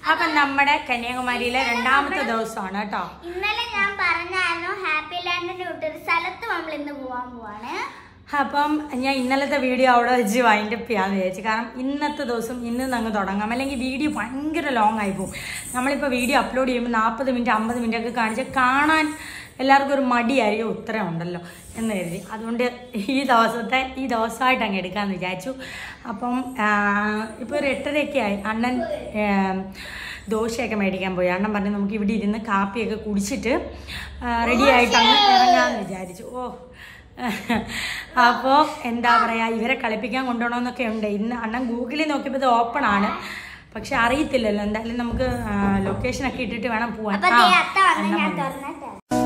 അപ്പൊ നമ്മുടെ കന്യാകുമാരിയിലെ രണ്ടാമത്തെ ദിവസമാണ് കേട്ടോ ഇന്നലെ ഞാൻ പറഞ്ഞായിരുന്നു ഹാപ്പി ലാൻഡിന്റെ ഒരു സ്ഥലത്ത് നമ്മൾ ഇന്ന് പോവാൻ പോവാണ് അപ്പം ഞാൻ ഇന്നലത്തെ വീഡിയോ അവിടെ വെച്ച് വൈൻഡപ്പ് ചെയ്യാന്ന് വിചാരിച്ചു കാരണം ഇന്നത്തെ ദിവസം ഇന്ന് അങ്ങ് തുടങ്ങാം അല്ലെങ്കിൽ വീഡിയോ ഭയങ്കര ലോങ് ആയി പോകും നമ്മളിപ്പോൾ വീഡിയോ അപ്ലോഡ് ചെയ്യുമ്പോൾ നാൽപ്പത് മിനിറ്റ് അമ്പത് മിനിറ്റ് ഒക്കെ കാണിച്ച് കാണാൻ എല്ലാവർക്കും ഒരു മടിയായിരിക്കും ഉത്തരം ഉണ്ടല്ലോ എന്ന് കരുതി അതുകൊണ്ട് ഈ ദിവസത്തെ ഈ ദിവസമായിട്ട് അങ്ങ് എടുക്കാമെന്ന് വിചാരിച്ചു അപ്പം ഇപ്പോൾ ഒരു എട്ടരയൊക്കെ ആയി അണ്ണൻ ആ, ദോശയൊക്കെ മേടിക്കാൻ പോയി അണ്ണൻ പറഞ്ഞു നമുക്ക് ഇവിടെ ഇരുന്ന് കാപ്പിയൊക്കെ കുടിച്ചിട്ട് റെഡി ആയിട്ട് അങ്ങ് ഇറങ്ങാമെന്ന് വിചാരിച്ചു ഓ അപ്പോൾ എന്താ പറയുക ഇവരെ കളിപ്പിക്കാൻ കൊണ്ടുപോകണമെന്നൊക്കെ ഉണ്ട് ഇന്ന് അണ്ണൻ ഗൂഗിളിൽ നോക്കിയപ്പോൾ ഇത് ഓപ്പൺ ആണ് പക്ഷെ അറിയത്തില്ലല്ലോ എന്തായാലും നമുക്ക് ലൊക്കേഷൻ ഒക്കെ ഇട്ടിട്ട് വേണം പോവാൻ അപ്പൊ ആ, ദേ അത്ത വന്ന് അണ്ണൻ ഞാൻ വന്നു. തുറന്നിട്ട്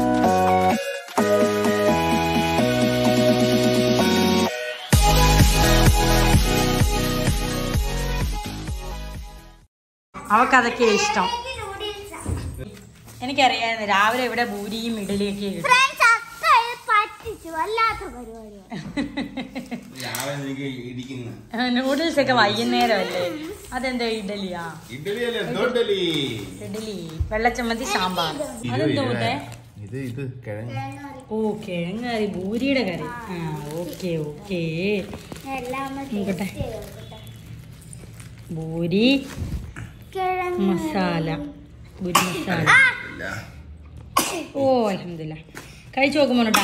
അവക്കതൊക്കെ ഇഷ്ടം നൂഡിൽസാ എനിക്കറിയായിരുന്നു രാവിലെ ഇവിടെ ഭൂരിയും ഇഡലിയൊക്കെ കിട്ടും ഫ്രണ്ട്സ് അത്ത ഇത് പറ്റിച്ചു വല്ലാത്ത പരിപാടിയാണ് രാവിലെ എനിക്ക് ഇടിക്കുന്നു നൂഡിൽസ് ഒക്കെ വൈകുന്നേരമല്ലേ അതെന്താ ഇഡലിയാ ഇഡലിയല്ലേ ദോഡലി ഇഡലി വെള്ളച്ചമ്മന്തി സാമ്പാർ അതെന്തോ കൂട്ടെ ഇത് ഇത് കിഴങ്ങ് ഓ കിഴങ്ങ് കറി ഭൂരിയുടെ കറി ആ ഓക്കെ ഓക്കെ എല്ലാം ഒന്ന് നോക്കട്ടെ. taste ചെയ്ത് നോക്കട്ടെ. ഭൂരി കിഴങ്ങ് മസാല ഭൂരി മസാല ആ, ഇല്ല ഓ അലഹമില്ല കഴിച്ചു നോക്കുമോട്ടാ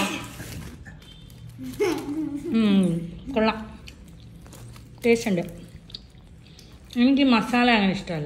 കൊള്ളാം ടേസ്റ്റ് ഉണ്ട് എനിക്ക് മസാല അങ്ങനെ ഇഷ്ടമല്ല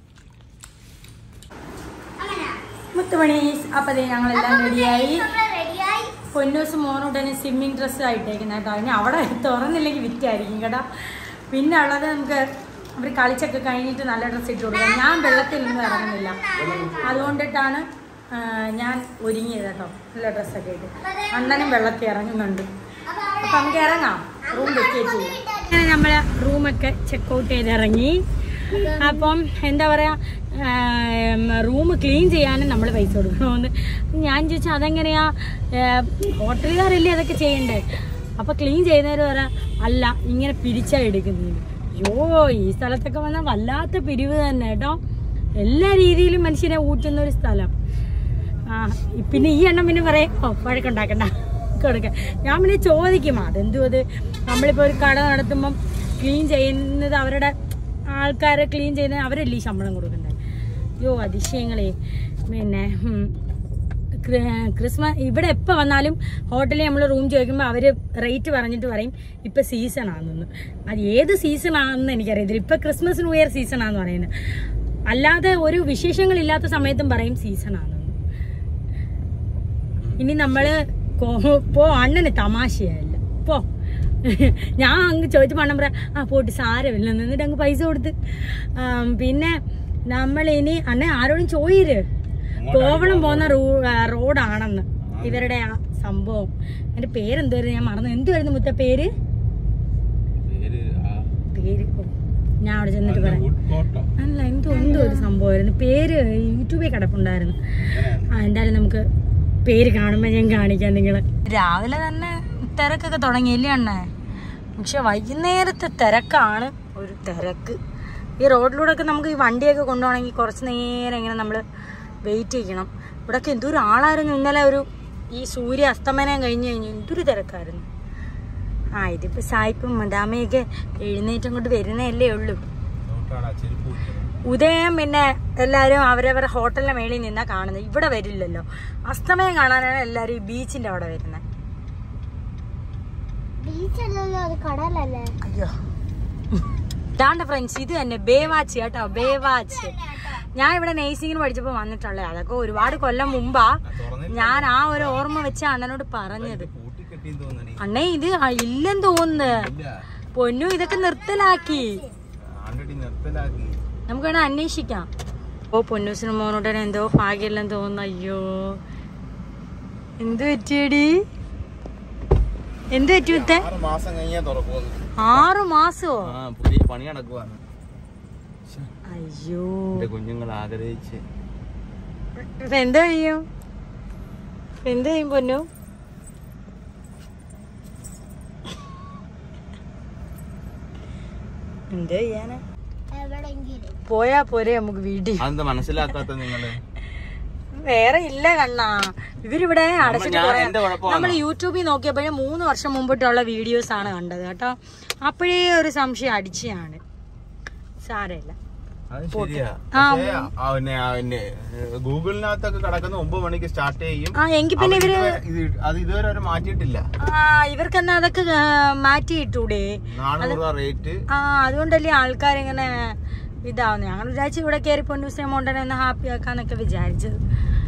അങ്ങനാ. മുത്തുമണി അപ്പം ദേ ഞങ്ങളെല്ലാം അപ്പൊ റെഡിയായി നമ്മള് റെഡിയായി പൊന്നൂസ് മോനുടനെ സ്വിമ്മിങ് ഡ്രസ്സ് ആയിട്ടേക്കുന്ന കേട്ടോ അതിന് അവിടെ തുറന്നില്ലെങ്കിൽ വിറ്റായിരിക്കും കേട്ടോ പിന്നെ ഉള്ളത് നമുക്ക് അവർ കളിച്ചൊക്കെ കഴിഞ്ഞിട്ട് നല്ല ഡ്രസ്സ് ഇട്ട് കൊടുക്കാം ഞാൻ വെള്ളത്തിൽ നിന്നും ഇറങ്ങുന്നില്ല അതുകൊണ്ടിട്ടാണ് ആ, ഞാൻ ഒരുങ്ങിയത് കേട്ടോ നല്ല ഡ്രസ്സൊക്കെ ഇട്ട് അണ്ണനും വെള്ളത്തിൽ ഇറങ്ങുന്നുണ്ട് അപ്പൊ അപ്പം നമുക്ക് ഇറങ്ങാം റൂം വെക്കേറ്റ് ചെയ്യാം അങ്ങനെ നമ്മൾ റൂമൊക്കെ ചെക്ക് ഔട്ട് ചെയ്ത് ഇറങ്ങി അപ്പം എന്താ പറയുക റൂം ക്ലീൻ ചെയ്യാനും നമ്മൾ പൈസ കൊടുക്കണമെന്ന് ഞാൻ ചോദിച്ചാൽ അതെങ്ങനെയാ ഹോട്ടലുകാരല്ലേ അതൊക്കെ ചെയ്യണ്ടേ അപ്പോൾ ക്ലീൻ ചെയ്യുന്നവർ പറയാം അല്ല ഇങ്ങനെ പിരിച്ചാ എടുക്കുന്നത് അയ്യോ ഈ സ്ഥലത്തൊക്കെ വന്നാൽ വല്ലാത്ത പിരിവ് തന്നെ കേട്ടോ എല്ലാ രീതിയിലും മനുഷ്യനെ ഊറ്റുന്ന ഒരു സ്ഥലം ആ പിന്നെ ഈ എണ്ണം പിന്നെ പറയും ഓ വഴക്കുണ്ടാക്കണ്ട കൊടുക്ക ഞാൻ പിന്നെ ചോദിക്കും അതെന്തു അത് നമ്മളിപ്പോൾ ഒരു കട നടത്തുമ്പം ക്ലീൻ ചെയ്യുന്നത് അവരുടെ ആൾക്കാരെ ക്ലീൻ ചെയ്യുന്നത് അവരല്ലേ ഈ ശമ്പളം കൊടുക്കണ്ടേ അയ്യോ അതിശയങ്ങളെ പിന്നെ ഉം, ക്രി- ക്രിസ്മസ് ഇവിടെ എപ്പോൾ വന്നാലും ഹോട്ടലിൽ നമ്മൾ റൂം ചോദിക്കുമ്പോൾ അവർ റേറ്റ് പറഞ്ഞിട്ട് പറയും ഇപ്പം സീസൺ ആണെന്ന് അത് ഏത് സീസൺ ആണെന്ന് എനിക്കറിയത്തില്ല ഇപ്പം ക്രിസ്മസ് ന്യൂ ഇയർ സീസൺ ആണെന്ന് പറയുന്നത് അല്ലാതെ ഒരു വിശേഷങ്ങളില്ലാത്ത സമയത്തും പറയും സീസൺ ആണെന്ന് ഇനി നമ്മള് കോ- പോ അണ്ണന് തമാശയല്ല പോ ഞാൻ അങ്ങ് ചോദിച്ചപ്പോൾ അണ്ണൻ പറയാം ആ പോട്ട് സാരമില്ല എന്നിട്ട് അങ്ങ് പൈസ കൊടുത്ത് ആം, പിന്നെ നമ്മൾ ഇനി അണ്ണൻ ആരോടും ചോദിര് കോവളം പോകുന്ന റൂ ആ, റോഡാണെന്ന് ഇവരുടെ ആ സംഭവം എന്റെ പേരെന്തുവായിരുന്നു ഞാൻ മറന്നു എന്തുവായിരുന്നു മുത്ത പേര് പേര് ആ പേര് ഓ, ഞാൻ അവിടെ ചെന്നിട്ട് പറയാം വുഡ് കോട്ടോ അല്ല എന്തോ എന്തോ ഒരു സംഭവമായിരുന്നു പേര് യൂട്യൂബിൽ കിടപ്പുണ്ടായിരുന്നു ആ എന്തായാലും നമുക്ക് പേര് കാണുമ്പോൾ ഞാൻ കാണിക്കാം നിങ്ങള് രാവിലെ തന്നെ തിരക്കൊക്കെ തുടങ്ങിയില്ലേ അണ്ണേ പക്ഷെ വൈകുന്നേരത്തെ തിരക്കാണ് ഒരു തിരക്ക് ഈ റോഡിലൂടെ ഒക്കെ നമുക്ക് ഈ വണ്ടിയൊക്കെ കൊണ്ടുപോകണമെങ്കിൽ കുറച്ച് നേരം ഇങ്ങനെ നമ്മൾ വെയിറ്റ് ചെയ്യണം ഇവിടെയൊക്കെ എന്തൊരു ആളായിരുന്നു ഇന്നലെ ഒരു ഈ സൂര്യ അസ്തമനം കഴിഞ്ഞ് കഴിഞ്ഞു എന്തൊരു തിരക്കായിരുന്നു ആ ഇതിപ്പോൾ സായിപ്പും മദാമയൊക്കെ എഴുന്നേറ്റ് അങ്ങോട്ട് വരുന്നതല്ലേ ഉള്ളൂ നോക്കാടാ ചെരുപ്പ് കുത്തിയത്. ഉദയം പിന്നെ എല്ലാവരും അവരവരുടെ ഹോട്ടലിന്റെ മേളിൽ നിന്നാ കാണുന്നത് ഇവിടെ വരില്ലല്ലോ അസ്തമയം കാണാനാണ് എല്ലാവരും ഈ ബീച്ചിന്റെ അവിടെ വരുന്നത് ബീച്ചല്ലല്ലോ അത് കടലല്ലേ അയ്യോ ഇതാണ്ട ഫ്രണ്ട്സ് ഇത് തന്നെ ബേവാച്ച് കേട്ടോ ബേവാച്ച് ഞാൻ ഇവിടെ നേഴ്സിംഗിന് പഠിച്ചപ്പോൾ വന്നിട്ടുള്ളത് അതൊക്കെ ഒരുപാട് കൊല്ലം മുമ്പാ ആ, തുറന്നിട്ട് ഞാൻ ആ ഒരു ഓർമ്മ വെച്ച അണ്ണനോട് പറഞ്ഞത് കൂട്ടിക്കെട്ടിയെന്ന് തോന്നണേ അണ്ണേ ഇത് ഇല്ലെന്ന് തോന്നുന്നു ഇല്ല പൊന്നു ഇതൊക്കെ നിർത്തലാക്കി ആൾറെഡി നിർത്തലാക്കി നമുക്ക് വേണേ അന്വേഷിക്കാം ഓ പൊന്നൂസിന് മോനോട്ടനെ എന്തോ ഭാഗ്യമില്ലെന്ന് തോന്നുന്നു അയ്യോ എന്ത് പറ്റിയടി എന്ത് പറ്റി മുത്തേ ആറ് മാസം കഴിഞ്ഞാ തുറക്കുമെന്ന് ആറു മാസോ ആ പുതിയ പണി നടക്കുവാണ് അയ്യോ എന്റെ കുഞ്ഞുങ്ങൾ ആഗ്രഹിച്ച് ഇപ്പൊ എന്താ ചെയ്യും ഇപ്പൊ എന്ത് ചെയ്യും പൊന്നു എന്ത് ചെയ്യാനാ എവിടെങ്കിലും പോയാ പോരെ നമുക്ക് വീട്ടിൽ അതെന്താ മനസ്സിലാക്കാത്ത നിങ്ങള് വേറെ ഇല്ല കണ്ണാ ഇവരിവിടെ അടച്ചിട്ട് ഞാൻ- കുറേ- എന്റെ കുഴപ്പമാണോ? നമ്മൾ യൂട്യൂബിൽ നോക്കിയപ്പോഴും മൂന്ന് വർഷം മുമ്പിട്ടുള്ള വീഡിയോസ് ആണ് കണ്ടത് കേട്ടോ അപ്പോഴേ ഒരു സംശയം അടിച്ചതാണ് സാരമില്ല അത് ശരിയാ ആ, പക്ഷേ, ആ, പിന്നെ, ആ, പിന്നെ, ഏ, ഗൂഗിളിനകത്തൊക്കെ കിടക്കുന്ന ഒമ്പത് മണിക്ക് സ്റ്റാർട്ട് ചെയ്യും ആ എങ്കിൽ പിന്നെ അവർ ഇവര് ഇതുവരെ- ഇത് അത് ഇതുവരെ അവർ മാറ്റിയിട്ടില്ല ആ ഇവർക്കെന്നാ അതൊക്കെ ആ, മാറ്റിയിട്ടൂടെ നാനൂറ് രൂപ റേറ്റ് ആ അതുകൊണ്ടല്ലേ ആൾക്കാരിങ്ങനെ ഇതാവുന്നു ഞങ്ങൾ വിചാരിച്ചു ഇവിടെ കയറി പൊന്നൂസ് എമൗണ്ടിനെ ഒന്ന് ഹാപ്പി ആക്കാന്നൊക്കെ വിചാരിച്ചത്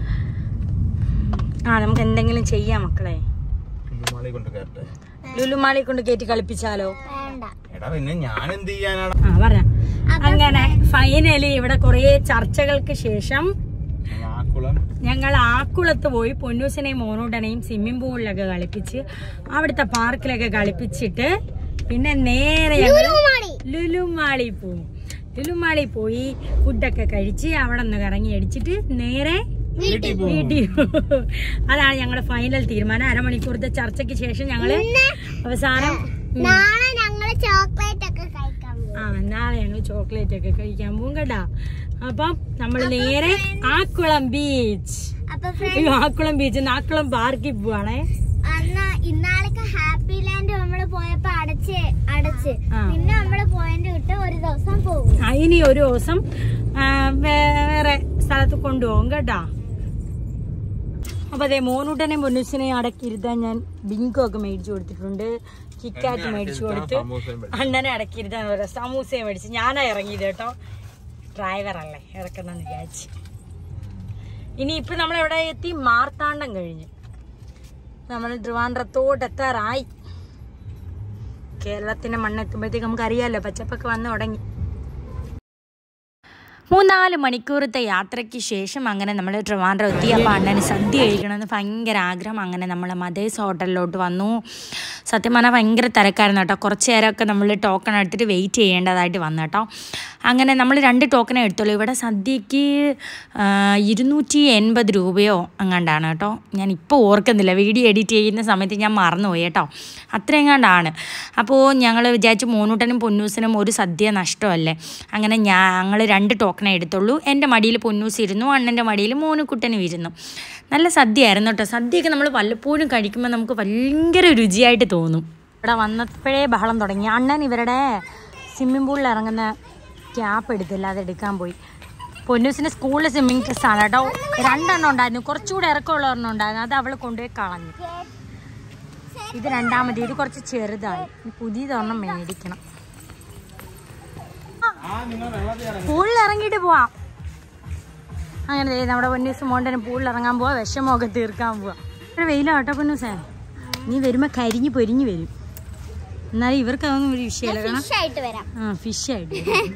ആ നമുക്ക് എന്തെങ്കിലും ചെയ്യാം മക്കളെ കുഞ്ഞുമാളി കൊണ്ട് കയറട്ടെ ലുലുമാളി കൊണ്ട് കയറ്റി കളിപ്പിച്ചാലോ വേണ്ട എടാ പിന്നെ ഞാൻ എന്ത് ചെയ്യാനാണ് ആ പറഞ്ഞ അങ്ങനെ ഫൈനലി ഇവിടെ കുറേ ചർച്ചകൾക്ക് ശേഷം ആക്കുളം ഞങ്ങൾ ആക്കുളത്ത് പോയി പൊന്നൂസിനെയും മോനൂട്ടനെയും സ്വിമ്മിംഗ് പൂളിലൊക്കെ കളിപ്പിച്ച് അവിടുത്തെ പാർക്കിലൊക്കെ കളിപ്പിച്ചിട്ട് പിന്നെ നേരെ ഞങ്ങൾ ലുലുമാളി പോകും ലുലുമാളി പോയി ഫുഡൊക്കെ കഴിച്ച് അവിടെ നിന്ന് കറങ്ങി അടിച്ചിട്ട് നേരെ വീട്ടിൽ പോകും വീട്ടിൽ പോകും. അതാണ് ഞങ്ങളുടെ ഫൈനൽ തീരുമാനം അരമണിക്കൂറത്തെ ചർച്ചയ്ക്ക് ശേഷം ഞങ്ങള് അവസാനം ഉം, നാളെ ഞങ്ങള് ചോക്ലേറ്റ് ഒക്കെ കഴിക്കാൻ പോകും ആ നാളെ ഞങ്ങൾ ചോക്ലേറ്റ് ഒക്കെ കഴിക്കാൻ പോകും കേട്ടാ അപ്പം നമ്മൾ നേരെ ആക്കുളം ബീച്ച് അപ്പൊ അയ്യോ ആക്കുളം ബീച്ച് ആക്കുളം പാർക്കിൽ പോവാണേ അന്ന് ഇന്നാളൊക്കെ ഹാപ്പി ലാൻഡ് നമ്മള് പോയപ്പോ അടച്ച് അടച്ച് ആ. പിന്നെ നമ്മള് പോയിന്റ് വിട്ട് ഒരു ദിവസം പോകും ആ, ഇനി ഒരു ദിവസം ആ, വേറെ സ്ഥലത്ത് കൊണ്ടുപോകും കേട്ടാ അപ്പൊ അതെ മോനൂട്ടനെയും പൊന്നൂസിനെയും അടക്കിയിരുത്താൻ ഞാൻ ബിങ്കോ ഒക്കെ മേടിച്ചു കൊടുത്തിട്ടുണ്ട് കിക്കാറ്റ് മേടിച്ചു കൊടുത്ത് സമൂസയും മേടിച്ചു. അണ്ണനെ അടക്കിയിരുത്താൻ ഓരോ സമൂസയും മേടിച്ച് ഞാനാ ഇറങ്ങിയത് കേട്ടോ ഡ്രൈവർ അല്ലേ ഇറക്കുന്നെന്ന് വിചാരിച്ച് ഇനി ഇപ്പൊ നമ്മൾ എവിടെ എത്തി മാർത്താണ്ഡം കഴിഞ്ഞ് നമ്മൾ ട്രിവാൻഡ്രത്തോട്ട് എത്താറായി കേരളത്തിന്റെ മണ്ണെത്തുമ്പോഴത്തേക്ക് നമുക്ക് അറിയാലോ പച്ചപ്പൊക്കെ വന്ന് തുടങ്ങി മൂന്നാല് മണിക്കൂറത്തെ യാത്രയ്ക്ക് ശേഷം അങ്ങനെ നമ്മൾ ട്രിവാൻഡ്രം എത്തി അപ്പോൾ അണ്ണന് സദ്യ കഴിക്കണമെന്ന് ഭയങ്കര ആഗ്രഹം അങ്ങനെ നമ്മൾ മദേസ് ഹോട്ടലിലോട്ട് വന്നു സത്യം പറഞ്ഞാൽ ഭയങ്കര തിരക്കായിരുന്നു കേട്ടോ കുറച്ച് നേരമൊക്കെ നമ്മൾ ടോക്കൺ എടുത്തിട്ട് വെയിറ്റ് ചെയ്യേണ്ടതായിട്ട് വന്നു കേട്ടോ അങ്ങനെ നമ്മൾ രണ്ട് ടോക്കണേ എടുത്തുള്ളൂ ഇവിടെ സദ്യക്ക് ആ, ഇരുന്നൂറ്റി എൺപത് രൂപയോ അങ്ങാണ്ടാണ് കേട്ടോ ഞാൻ ഇപ്പോൾ ഓർക്കുന്നില്ല വീഡിയോ എഡിറ്റ് ചെയ്യുന്ന സമയത്ത് ഞാൻ മറന്നുപോയി കേട്ടോ അത്രയും കണ്ടാണ് അപ്പോൾ ഞങ്ങൾ വിചാരിച്ചു മോനൂട്ടനും പൊന്നൂസിനും ഒരു സദ്യ നഷ്ടമല്ലേ അങ്ങനെ ഞങ്ങൾ രണ്ട് ടോക്കണേ എടുത്തുള്ളൂ എൻ്റെ മടിയിൽ പൊന്നൂസ് ഇരുന്നു അണ്ണൻ്റെ മടിയിൽ മോനുക്കുട്ടനും ഇരുന്നു നല്ല സദ്യയായിരുന്നു കേട്ടോ സദ്യയൊക്കെ നമ്മൾ വല്ലപ്പോഴും കഴിക്കുമ്പോൾ നമുക്ക് ഭയങ്കര രുചിയായിട്ട് തോന്നും ഇവിടെ വന്നപ്പോഴേ ബഹളം തുടങ്ങി അണ്ണൻ ഇവരുടെ സ്വിമ്മിംഗ് പൂളിൽ ഇറങ്ങുന്ന ക്യാപ്പ് എടുത്തില്ല അത് എടുക്കാൻ പോയി പൊന്നൂസിൻ്റെ സ്കൂളിൽ സ്വിമ്മിങ് ഡ്രസ് ആണ് കേട്ടോ രണ്ടെണ്ണം ഉണ്ടായിരുന്നു കുറച്ചുകൂടെ ഇറക്കമുള്ള ഒരെണ്ണം ഉണ്ടായിരുന്നു അത് അവൾ കൊണ്ടുപോയി കളഞ്ഞു ഇത് രണ്ടാമത് ഇത് കുറച്ച് ചെറുതായി ഈ പുതിയതൊരെണ്ണം മേടിക്കണം പൂളിൽ ഇറങ്ങിയിട്ട് പോവാം അങ്ങനെ ദേ നമ്മുടെ പൊന്നൂസ് മോണ്ടന് പൂളിൽ ഇറങ്ങാൻ പോവാ വിഷമമൊക്കെ തീർക്കാൻ പോവാ ഒരു വെയിലാ കേട്ടോ പൊന്നൂസേ നീ വരുമ്പോ കരിഞ്ഞ് പൊരിഞ്ഞ് വരും എന്നാലും ഇവർക്ക് അതൊന്നും ഒരു വിഷയമല്ല കാരണം ഫിഷ് ആയിട്ട് വരാം ആ ഫിഷ് ആയിട്ട്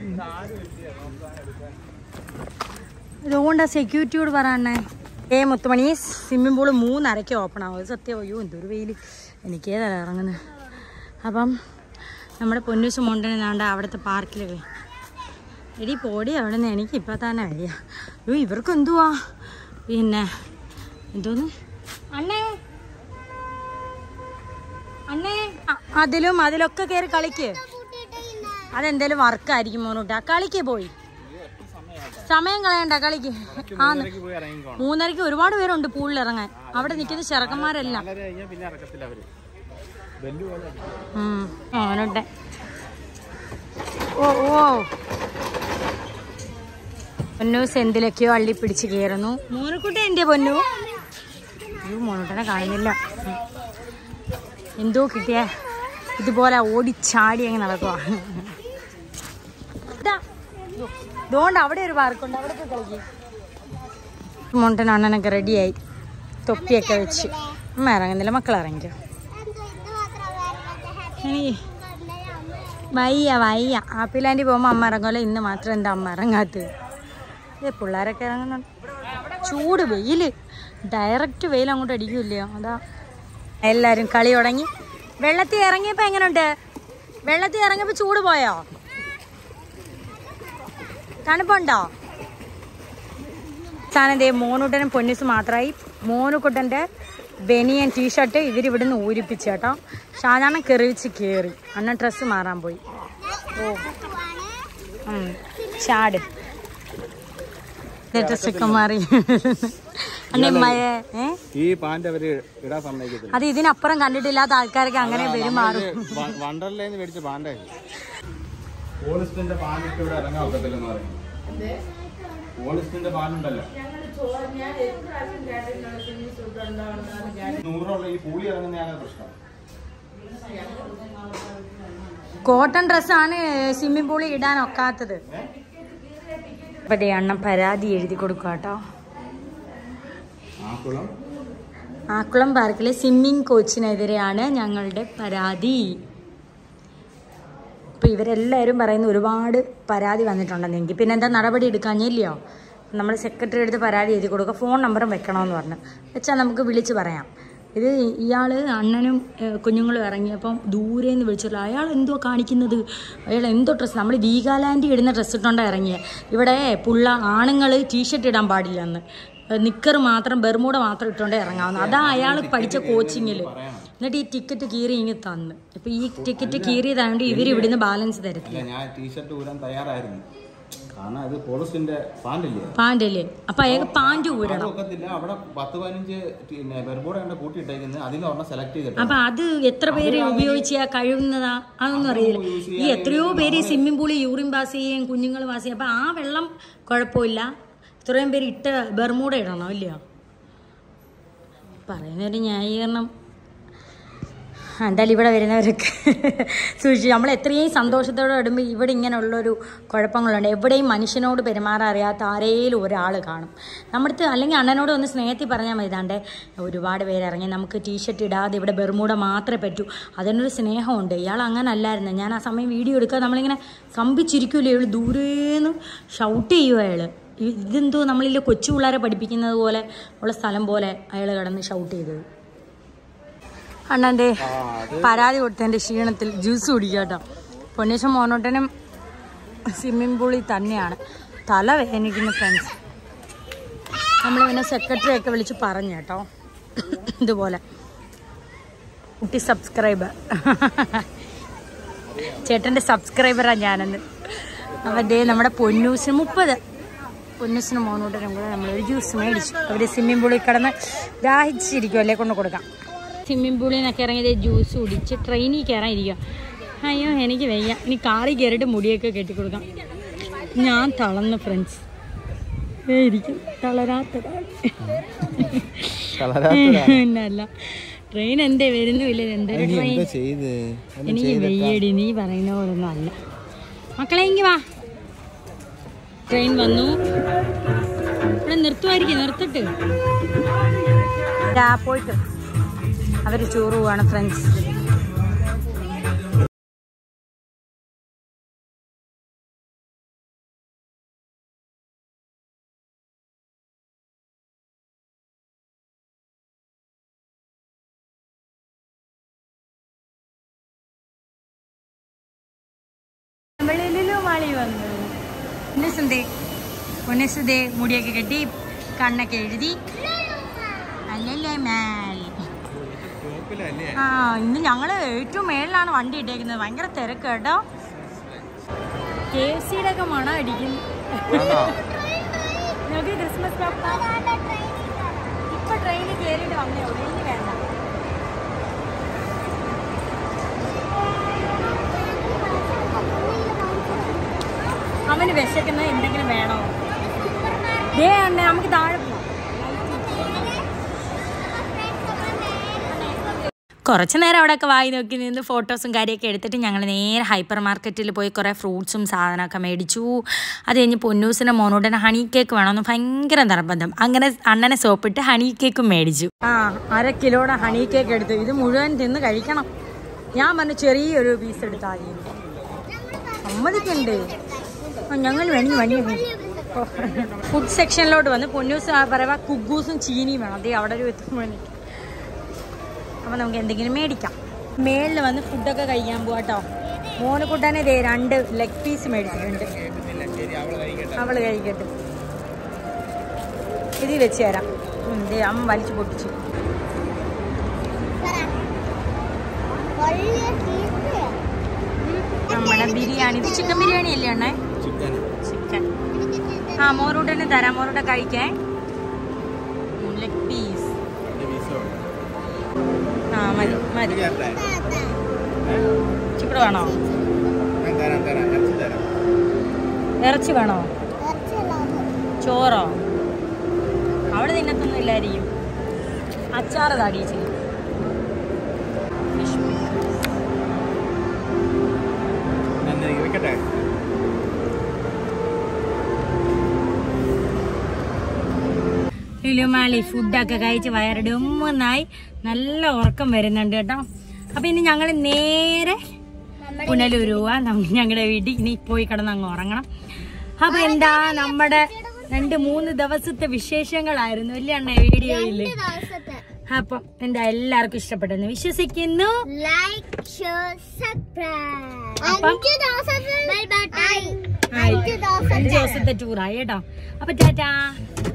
ഇതുകൊണ്ട് സെക്യൂരിറ്റിയോട് പറയണേ ഏ മുത്തുമണി സ്വിമ്മിംഗ് പൂള് മൂന്നരയ്ക്ക് ഓപ്പൺ ആവും അത് സത്യം അയ്യോ എന്തൊരു വെയിൽ എനിക്കേതല്ല ഇറങ്ങുന്നത് അപ്പം നമ്മുടെ പൊന്നൂസ് മോണ്ടനെ നാണ്ട അവിടുത്തെ പാർക്കിലൊക്കെ എടി പോടി അവിടെ നിന്ന് എനിക്ക് ഇപ്പം തന്നെ വയ്യ അയ്യോ ഇവർക്ക് എന്തുവാ പിന്നെ എന്തോന്ന് അണ്ണേ അണ്ണേ അ- അതിലും അതിലൊക്കെ കയറി കളിക്ക് അതെന്തേലും വർക്കായിരിക്കും മോനൂട്ടാ കളിക്ക് പോയി സമയം കളയണ്ട കളിക്ക് ആന്ന് പോയി ഇറങ്ങിക്കോണം മൂന്നരയ്ക്ക് ഒരുപാട് പേരുണ്ട് പൂളിൽ ഇറങ്ങാൻ അവിടെ നിൽക്കുന്ന ചെറുക്കന്മാരെല്ലാം നാലര കഴിഞ്ഞാൽ പിന്നെ ഇറക്കത്തില്ല അവര് ബെല്ല് പോലെ ഉം, മോനുട്ടെ ഓ ഓ പൊന്നു സെന്തിലൊക്കെയോ അള്ളി പിടിച്ച് കയറുന്നു മോനുക്കുട്ടി എന്റെ പൊന്നു അയ്യോ മോനുട്ടനെ കാണുന്നില്ല ഉം. എന്തോ കിട്ടിയ ഇതുപോലെ ഓടിച്ചാടി അങ്ങ് നടക്കുക ഇതുകൊണ്ട് അവിടെ ഒരു പാർക്കുണ്ട് അവിടെ പോയി കളിക്കും മോണ്ടൻ അണ്ണനൊക്കെ റെഡിയായി തൊപ്പിയൊക്കെ വെച്ച് അമ്മ ഇറങ്ങുന്നില്ല മക്കൾ ഇറങ്ങിക്കോ എനിക്ക് വയ്യ വയ്യ ആപ്പിലാൻഡി പോകുമ്പോൾ അമ്മ ഇറങ്ങുമല്ലോ ഇന്ന് മാത്രം എന്താ അമ്മ ഇറങ്ങാത്തത് ഏ പിള്ളേരൊക്കെ ഇറങ്ങുന്നുണ്ട് ചൂട് വെയില് ഡയറക്റ്റ് വെയിൽ അങ്ങോട്ട് അടിക്കൂല്ലയോ അതാ എല്ലാരും കളി തുടങ്ങി വെള്ളത്തിൽ ഇറങ്ങിയപ്പോ എങ്ങനെയുണ്ട് വെള്ളത്തിൽ ഇറങ്ങിയപ്പോ ചൂട് പോയോ തണുപ്പുണ്ടോ സാധനം ദേ മോനുട്ടനും പൊന്നിസ് മാത്രമായി മോനുക്കുട്ടൻ്റെ ബനിയൻ ടീഷർട്ട് ഇവരിവിടുന്ന് ഊരിപ്പിച്ചു കേട്ടോ ഷാജാനം കെറിവിച്ച് കയറി അണ്ണൻ ഡ്രസ്സ് മാറാൻ പോയി ഓ ഉം. ചാട് ഡ്രസ്സൊക്കെ മാറി അണ്ണേ മഴ ഏ ഈ പാന്റ് അവര് ഇടാൻ സമ്മതിക്കത്തില്ല അത് ഇതിനപ്പുറം കണ്ടിട്ടില്ലാത്ത ആൾക്കാർക്ക് അങ്ങനെ പെരുമാറും വണ്ടർലേന്ന് മേടിച്ച പാൻഡേ പോളിസ്റ്റിന്റെ പാൻറ് ഇട്ട് ഇവിടെ ഇറങ്ങാൻ ഒക്കത്തില്ലെന്ന് പറയും പോളിസ്റ്റിന്റെ പാൻറ്റുണ്ടല്ലോ നൂറുള്ള ഈ കൂലി ഇറങ്ങുന്നതാണ് പ്രശ്നം കോട്ടൺ ഡ്രസ്സാണ് സ്വിമ്മിംഗ് പൂളിൽ ഇടാൻ ഒക്കാത്തത് അപ്പൊ ദേ അണ്ണൻ പരാതി എഴുതി കൊടുക്കുക കേട്ടോ ആക്കുളം ആക്കുളം പാർക്കിലെ സ്വിമ്മിംഗ് കോച്ചിനെതിരെയാണ് ഞങ്ങളുടെ പരാതി ഇപ്പൊ ഇവരെല്ലാവരും പറയുന്ന ഒരുപാട് പരാതി വന്നിട്ടുണ്ടെന്ന് എനിക്ക് പിന്നെ എന്താ നടപടി എടുക്കാഞ്ഞില്ലയോ നമ്മൾ സെക്രട്ടറി അടുത്ത് പരാതി എഴുതി കൊടുക്കുക ഫോൺ നമ്പറും വെക്കണമെന്ന് പറഞ്ഞു വെച്ചാൽ നമുക്ക് വിളിച്ച് പറയാം ഇത് ഇയാൾ അണ്ണനും ഏഹ്, കുഞ്ഞുങ്ങളും ഇറങ്ങിയപ്പം ദൂരെ നിന്ന് വിളിച്ചില്ല അയാൾ എന്തോ കാണിക്കുന്നത് അയാൾ എന്തോ ഡ്രസ്സ് നമ്മൾ വീഗാലാൻഡ് ഇടുന്ന ഡ്രസ്സ് ഇട്ടുകൊണ്ടാണ് ഇറങ്ങിയത് ഇവിടെ പുള്ള ആണുങ്ങൾ ടീഷർട്ട് ഇടാൻ പാടില്ല എന്ന് നിക്കർ മാത്രം ബെർമൂട മാത്രം ഇട്ടുകൊണ്ടേ ഇറങ്ങാവുന്നു അതാ അയാൾ പഠിച്ച കോച്ചിങ്ങിൽ എന്നിട്ട് ഈ ടിക്കറ്റ് കീറി ഇങ്ങ് തന്ന് ഇപ്പൊ ഈ ടിക്കറ്റ് കീറിയതായതുകൊണ്ട് ഇവർ ഇവിടുന്ന് ബാലൻസ് തരത്തില്ല അല്ല ഞാൻ ടീഷർട്ട് ഊരാൻ തയ്യാറായിരുന്നു കാരണം അത് പോളിസ്റ്റിന്റെ പാൻറ്റല്ലേ പാൻ്റല്ലേ അപ്പൊ അയാൾക്ക് പാൻറ് ഊരണം ഒക്കത്തില്ല അവിടെ പത്ത് പതിനഞ്ച് പിന്നെ ബെർബോടെ കണ്ട കൂട്ടിയിട്ടേക്കുന്നത് അതിൽ ഒരെണ്ണം സെലക്ട് ചെയ്തിട്ട് അപ്പൊ അത് എത്ര പേര് ഉപയോഗിച്ചാ കഴിയുന്നതാ അതൊന്നും അറിയില്ല ഈ എത്രയോ പേര് സ്വിമ്മിംഗ് പൂളിൽ യൂറിൻ പാസ് ചെയ്യും കുഞ്ഞുങ്ങൾ പാസ് ചെയ്യും അപ്പൊ ആ വെള്ളം കുഴപ്പമില്ല ഇത്രയും പേര് ഇട്ട് ബെർമൂട ഇടണോ ഇല്ലയോ പറയുന്നൊരു ന്യായീകരണം ആ, എന്തായാലും ഇവിടെ വരുന്നവരൊക്കെ സൂക്ഷിച്ചു നമ്മൾ എത്രയും സന്തോഷത്തോടെ ഇടുമ്പോൾ ഇവിടെ ഇങ്ങനെയുള്ളൊരു കുഴപ്പങ്ങളുണ്ട് എവിടെയും മനുഷ്യനോട് പെരുമാറാൻ അറിയാത്ത ആരേലും ഒരാൾ കാണും നമ്മുടെ അടുത്ത് അല്ലെങ്കിൽ അണ്ണനോട് ഒന്ന് സ്നേഹത്തിൽ പറഞ്ഞാൽ മതി ഇതാണ്ടേ ഒരുപാട് പേര് ഇറങ്ങി നമുക്ക് ടീഷർട്ട് ഇടാതെ ഇവിടെ ബെർമൂട മാത്രമേ പറ്റൂ അതിനൊരു സ്നേഹമുണ്ട് ഇയാൾ അങ്ങനെ അല്ലായിരുന്നു ഞാൻ ആ സമയം വീഡിയോ എടുക്കുക നമ്മളിങ്ങനെ കമ്പിച്ചിരിക്കൂലേ ഇയാൾ ദൂരേന്ന് ഷൗട്ട് ചെയ്യുക അയാൾ ഇതെന്തോ നമ്മളില്ല കൊച്ചു പിള്ളേരെ പഠിപ്പിക്കുന്നത് പോലെ ഉള്ള സ്ഥലം പോലെ അയാൾ കിടന്ന് ഷൗട്ട് ചെയ്തത് അണ്ണൻ്റെ പരാതി കൊടുത്തതിൻ്റെ ക്ഷീണത്തിൽ ജ്യൂസ് കുടിക്കുക കേട്ടോ പൊന്നേശം മോനോട്ടനും സ്വിമ്മിംഗ് പൂളിൽ തന്നെയാണ് തല വേദനിക്കുന്ന ഫ്രണ്ട്സ് നമ്മൾ പിന്നെ സെക്രട്ടറി ഒക്കെ വിളിച്ച് പറഞ്ഞു കേട്ടോ ഇതുപോലെ കുട്ടി സബ്സ്ക്രൈബർ ചേട്ടൻ്റെ സബ്സ്ക്രൈബറാണ് ഞാനെന്ന് അവൻ്റെ നമ്മുടെ പൊന്നൂസിന് മുപ്പത് പൊന്നൂസിന് മോനോട്ടനും കൂടെ നമ്മളൊരു ജ്യൂസ് മേടിച്ചു അവർ സ്വിമ്മിംഗ് പൂളിൽ കിടന്ന് ദാഹിച്ചിരിക്കും അല്ലേ കൊണ്ട് കൊടുക്കാം സ്വിമ്മിംഗ് പൂളിൽ നിന്നൊക്കെ ഇറങ്ങിയത് ജ്യൂസ് കുടിച്ച് ട്രെയിനിൽ കയറാൻ ഇരിക്കുക അയ്യോ എനിക്ക് വയ്യ ഇനി കാറിൽ കയറിയിട്ട് മുടിയൊക്കെ കെട്ടിക്കൊടുക്കാം ഞാൻ തളർന്നു ഫ്രണ്ട്സ് ഇരിക്കും തളരാത്തതാണ് പിന്നല്ല ട്രെയിൻ എന്തേ വരുന്നുമില്ല എന്തൊരു ട്രെയിൻ ചെയ്ത് എനിക്ക് വെയ്യടി നീ പറയുന്ന പോലൊന്നും അല്ല മക്കളെ ഇങ്ങി വാ ട്രെയിൻ വന്നു ഇവിടെ നിർത്തുമായിരിക്കും നിർത്തിട്ട് ആ പോയിട്ട് അവര് ചോറ് പോവാണ് ഫ്രണ്ട്സ് മളി വന്നു ഉന്നസുന്തേ ഉന്നസുദേ മുടിയൊക്കെ കെട്ടി കണ്ണൊക്കെ എഴുതി അല്ലല്ലേ മാൽ ആ ഇന്ന് ഞങ്ങള് ഏറ്റവും മേളിലാണ് വണ്ടി ഇട്ടേക്കുന്നത് ഭയങ്കര തിരക്ക് കേട്ടോ കെ എഫ് സിയുടെ ഒക്കെ മണം അടിക്കുന്നു നോക്കി ക്രിസ്മസ് പപ്പ ഇപ്പൊ ട്രെയിനിൽ കയറിയിട്ട് വന്നേ ഉള്ളൂ ഇനി വേണ്ട അവന് വിശക്കുന്ന എന്തെങ്കിലും വേണോ ദേ ഉണ്ട് നമുക്ക് താഴെ പോവാം കുറച്ച് നേരം അവിടെയൊക്കെ വായി നോക്കി നിന്ന് ഫോട്ടോസും കാര്യമൊക്കെ എടുത്തിട്ട് ഞങ്ങൾ നേരെ ഹൈപ്പർ മാർക്കറ്റിൽ പോയി കുറേ ഫ്രൂട്ട്സും സാധനമൊക്കെ മേടിച്ചു അത് കഴിഞ്ഞ് പൊന്നൂസിൻ്റെ മോനോടനെ ഹണി കേക്ക് വേണമെന്ന് ഭയങ്കര നിർബന്ധം അങ്ങനെ അണ്ണനെ സോപ്പിട്ട് ഹണി കേക്കും മേടിച്ചു ആ അര കിലോയുടെ ഹണി കേക്ക് എടുത്തു ഇത് മുഴുവൻ തിന്ന് കഴിക്കണം ഞാൻ പറഞ്ഞു ചെറിയൊരു പീസ് എടുത്താൽ സമ്മതിക്കണ്ടേ ആ, ഞങ്ങൾ വേണി വണി ഫുഡ് സെക്ഷനിലോട്ട് വന്ന് പൊന്നൂസ് പറയുക കുഗൂസും ചീനിയും വേണം അതേ അവിടെ ഒരു എത്തുമ്പോഴേ അപ്പോൾ നമുക്ക് എന്തെങ്കിലും മേടിക്കാം മേളിൽ വന്ന് ഫുഡൊക്കെ കഴിക്കാൻ പോവാ കേട്ടോ മോനക്കുട്ടനെ ദേ രണ്ട് ലെഗ് പീസ് മേടിച്ചിട്ടുണ്ട് അവള് കഴിക്കട്ടെ ഇതിൽ വെച്ച് തരാം ഉം, ദേ അമ്മ വലിച്ചു പൊട്ടിച്ചു നമ്മുടെ ബിരിയാണി ഇത് ചിക്കൻ ബിരിയാണി അല്ലേ അണ്ണേ ചിക്കൻ ചിക്കൻ കഴിക്കാൻ ആ മോറൂട്ടന് തരാം മോറൂട്ട കഴിക്കാൻ ലെഗ് പീസ് ആ മതി മതി ചിക്കട് വേണോ തരാം തരാം ഇറച്ചി തരാം ഇറച്ചി വേണോ ചോറോ അവിടെ തിന്നത്തൊന്നും ഇല്ലായിരിക്കും അച്ചാറ് താടിയിച്ച് ഞാൻ വെക്കട്ടെ ലുലുമാലി ഫുഡൊക്കെ കഴിച്ച് വയറിടുമെന്നായി നല്ല ഉറക്കം വരുന്നുണ്ട് കേട്ടോ അപ്പൊ ഇനി ഞങ്ങൾ നേരെ പുനലൂർ പോവാ ഞങ്ങളുടെ വീട്ടിൽ ഇനി പോയി കിടന്ന് അങ്ങ് ഉറങ്ങണം അപ്പൊ എന്താ നമ്മുടെ രണ്ട് മൂന്ന് ദിവസത്തെ വിശേഷങ്ങളായിരുന്നു അല്ലേ അണ്ണ വീഡിയോയില് അപ്പം എന്താ എല്ലാവർക്കും ഇഷ്ടപ്പെട്ടെന്ന് വിശ്വസിക്കുന്നു ലൈക്ക് ഷെയർ സബ്സ്ക്രൈബ് അപ്പം? അഞ്ച് ദിവസത്തെ ബൈ ബൈ ആയി. അഞ്ച് ദിവസത്തെ അഞ്ച് ദിവസത്തെ ടൂറായി കേട്ടോ അപ്പൊ ടാറ്റാ